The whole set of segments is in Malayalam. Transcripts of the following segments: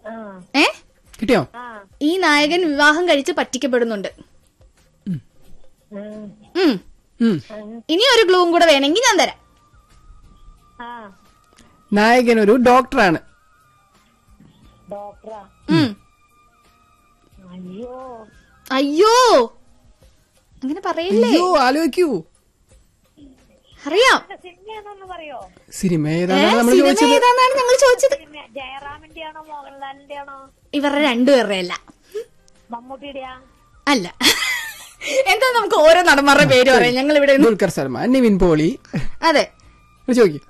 ആ ഏ കിട്ടിയോ ആ ഈ നായകൻ വിവാഹം കഴിച്ച് പറ്റിക്കപ്പെടുന്നുണ്ട് ഉം. ഉം. ഉം. ഇനി ഒരു ഗ്ലൂവും കൂടെ വേണമെങ്കിൽ ഞാൻ തരാം ആ നായകൻ ഒരു ഡോക്ടറാണ് ഡോക്ടറാ ഉം. അയ്യോ അയ്യോ അങ്ങനെ പറയില്ലേ അയ്യോ ആലോചിക്കൂ അറിയാം സിനിമയാണോന്ന് പറയോ സിനിമ ഏ, ഏതാണ് നമ്മൾ സിനിമ ചോദിച്ചത് ഏതാന്നാണ് ഞങ്ങൾ ചോദിച്ചത് സിനിമ ജയറാമിന്റെ ആണോ മോഹൻലാലിന്റെ ആണോ ഇവരുടെ രണ്ടുപേരുടെ അല്ല മമ്മൂട്ടിയുടെയാ അല്ല എന്താ നമുക്ക് ഓരോ നടന്മാരുടെ പേര് പറയാം ഞങ്ങൾ ഇവിടെ നിന്ന് ദുൽഖർ സൽമാൻ നിവിൻ പോളി അതെ ചോദിക്കും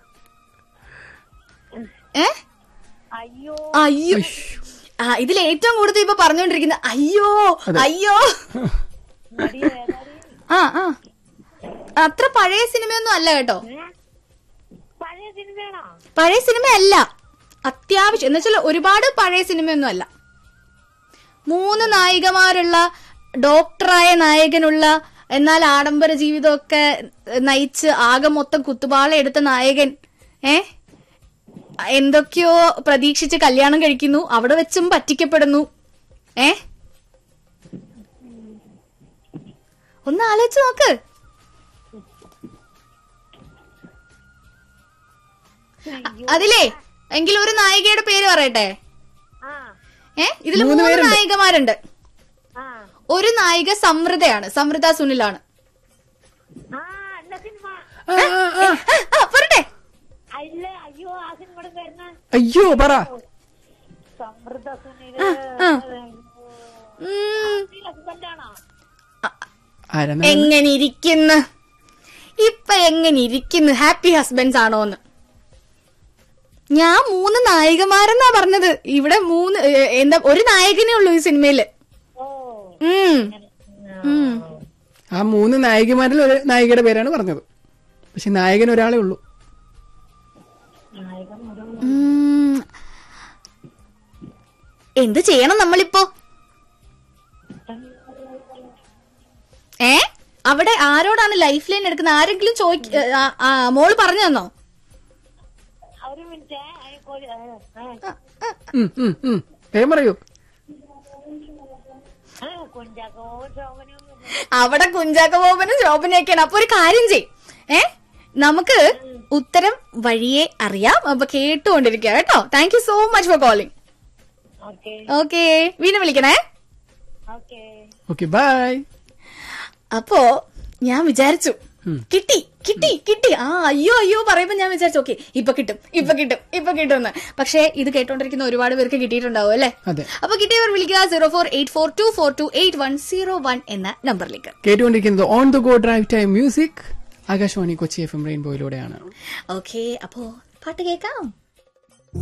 ഏ അയ്യോ അയ്യോ ആ ഇതിൽ ഏറ്റവും കൂടുതൽ ഇപ്പൊ പറഞ്ഞുകൊണ്ടിരിക്കുന്ന അയ്യോ അയ്യോ നടി ഏതാടി ആ ആ അത്ര പഴയ സിനിമയൊന്നും അല്ല കേട്ടോ ഏ? പഴയ സിനിമയാണോ പഴയ സിനിമ അല്ല അത്യാവശ്യം എന്ന് വെച്ചാൽ ഒരുപാട് പഴയ സിനിമയൊന്നും അല്ല മൂന്ന് നായികമാരുള്ള ഡോക്ടറായ നായകനുള്ള എന്നാൽ ആഡംബര ജീവിതമൊക്കെ നയിച്ച് ആകെ മൊത്തം കുത്തുപാള എടുത്ത നായകൻ ഏ എന്തൊക്കെയോ പ്രതീക്ഷിച്ച് കല്യാണം കഴിക്കുന്നു അവിടെ വെച്ചും പറ്റിക്കപ്പെടുന്നു ഏ ഒന്ന് ആലോചിച്ച് നോക്ക് അതിലേ എങ്കിലും ഒരു നായികയുടെ പേര് പറയട്ടെ ആ ഏ ഇതിൽ മൂന്ന് മൂന്ന് പേരുണ്ട്. നായികമാരുണ്ട് ആ ഒരു നായിക സമൃദ്ധയാണ് സമൃദ്ധ സുനിലാണ് ആ അല്ല സിനിമ ആ, ആ, ആ. ആ, ആ, പറട്ടെ അല്ല അയ്യോ ആ സിനിമയുടെ പേരണ അയ്യോ പറ സമൃദ്ധ സുനിൽ ആ. ഉം, ഹസ്ബൻഡാണോ ആരാ എങ്ങനെ ഇരിക്കുന്നു ഇപ്പൊ എങ്ങനെ ഇരിക്കുന്നു ഹാപ്പി ഹസ്ബൻഡ്സ് ആണോന്ന് ഞാൻ മൂന്ന് നായികമാരെന്നാ പറഞ്ഞത് ഇവിടെ മൂന്ന് ഏ, എന്താ ഒരു നായകനേ ഉള്ളൂ ഈ സിനിമയില് ഓ ഉം ഉം ആ മൂന്ന് നായികമാരിൽ ഒരു നായികയുടെ പേരാണ് പറഞ്ഞത് പക്ഷെ നായകൻ ഒരാളേ ഉള്ളൂ നായകൻ ഒരു ഉം. എന്ത് ചെയ്യണം നമ്മളിപ്പോ ഏ അവിടെ ആരോടാണ് ലൈഫ് ലൈൻ എടുക്കുന്നത് ആരെങ്കിലും ചോദിക്ക ആ, ആ, മോള് പറഞ്ഞു തന്നോ ഒരു മിനിറ്റ് ഉം, ഉം, ഉം. വേഗം പറയൂ കുഞ്ചാക്കോ ശോഭനും അവിടെ കുഞ്ചാക്ക ബോബനും ശോഭനയൊക്കെയാണ് അപ്പൊ ഒരു കാര്യം ചെയ് ഏ നമുക്ക് ഉത്തരം വഴിയെ അറിയാം അപ്പൊ കേട്ടുകൊണ്ടിരിക്കുക കേട്ടോ thank you so much for calling okay okay വീണ്ടും വിളിക്കണേ ഓക്കെ ഓക്കെ ബൈ അപ്പോ ഞാൻ വിചാരിച്ചു കിട്ടി കിട്ടി കിട്ടി ആ അയ്യോ അയ്യോ പറയുമ്പോ ഞാൻ വിചാരിച്ചു ഓക്കെ ഇപ്പൊ കിട്ടും ഇപ്പൊ കിട്ടും ഇപ്പൊ കിട്ടും എന്ന് പക്ഷേ ഇത് കേട്ടോണ്ടിരിക്കുന്ന ഒരുപാട് പേർക്ക് കിട്ടിയിട്ടുണ്ടാവും അല്ലേ അതെ അപ്പൊ കിട്ടിയവർ വിളിക്കുക zero four eight four two four two eight one zero one എന്ന നമ്പറിലേക്ക് കേട്ടുകൊണ്ടിരിക്കുന്നത് on the go drive time music Akashvani Kochi F M റെയിൻബോയിലൂടെയാണ് ഓക്കെ അപ്പോ പാട്ട് കേൾക്കാം